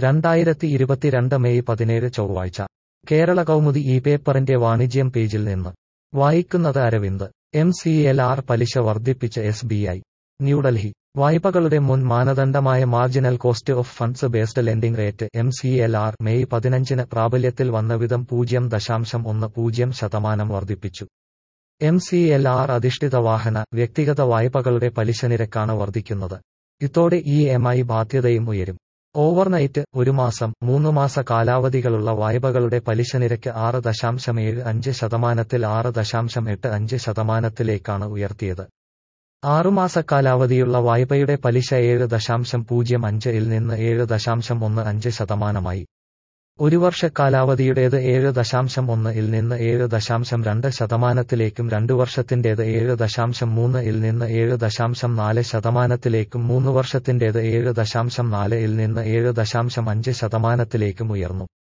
രണ്ടായിരത്തി ഇരുപത്തിരണ്ട് മെയ് പതിനേഴ് ചൊവ്വാഴ്ച കേരള കൗമുദി ഈ പേപ്പറിന്റെ വാണിജ്യം പേജിൽ നിന്ന് വായിക്കുന്നത് Aravind M C L R പലിശ വർദ്ധിപ്പിച്ച് എസ് ബി ഐ ന്യൂഡൽഹി വായ്പകളുടെ മുൻ മാനദണ്ഡമായ marginal cost of funds based lending rate M C L R May പതിനഞ്ചിന് പ്രാബല്യത്തിൽ വന്നവിധം പൂജ്യം ദശാംശം ഒന്ന് പൂജ്യം ശതമാനം വർദ്ധിപ്പിച്ചു എം സി എൽ ആർ അധിഷ്ഠിത വാഹന വ്യക്തിഗത വായ്പകളുടെ പലിശ നിരക്കാണ് വർദ്ധിക്കുന്നത് ഇതോടെ ഇ എം ഐ ബാധ്യതയും ഉയരും ഓവർനൈറ്റ് ഒരു മാസം മൂന്ന് മാസ കാലാവധികളുള്ള വായ്പകളുടെ പലിശ നിരക്ക് ആറ് ദശാംശം ഏഴ് അഞ്ച് ശതമാനത്തിൽ ആറ് ദശാംശം എട്ട് അഞ്ച് ശതമാനത്തിലേക്കാണ് ഉയർത്തിയത് ആറുമാസ കാലാവധിയുള്ള വായ്പയുടെ പലിശ ഏഴ് ദശാംശം പൂജ്യം അഞ്ച് ഇൽ നിന്ന് ഏഴ് ദശാംശം ഒന്ന് അഞ്ച് ശതമാനമായി ഒരു വർഷ കാലാവധിയുടേത് ഏഴ് ദശാംശം ഒന്ന് ഇൽ നിന്ന് ഏഴ് ദശാംശം രണ്ട് ശതമാനത്തിലേക്കും രണ്ടു വർഷത്തിന്റേത് ഏഴ് ദശാംശം മൂന്ന് ഇൽ നിന്ന് ഏഴ് ദശാംശം നാല് ശതമാനത്തിലേക്കും മൂന്ന് വർഷത്തിന്റേത് ഏഴ് ദശാംശം നാല് ഇൽ നിന്ന് ഏഴ് ദശാംശം അഞ്ച് ശതമാനത്തിലേക്കും ഉയർന്നു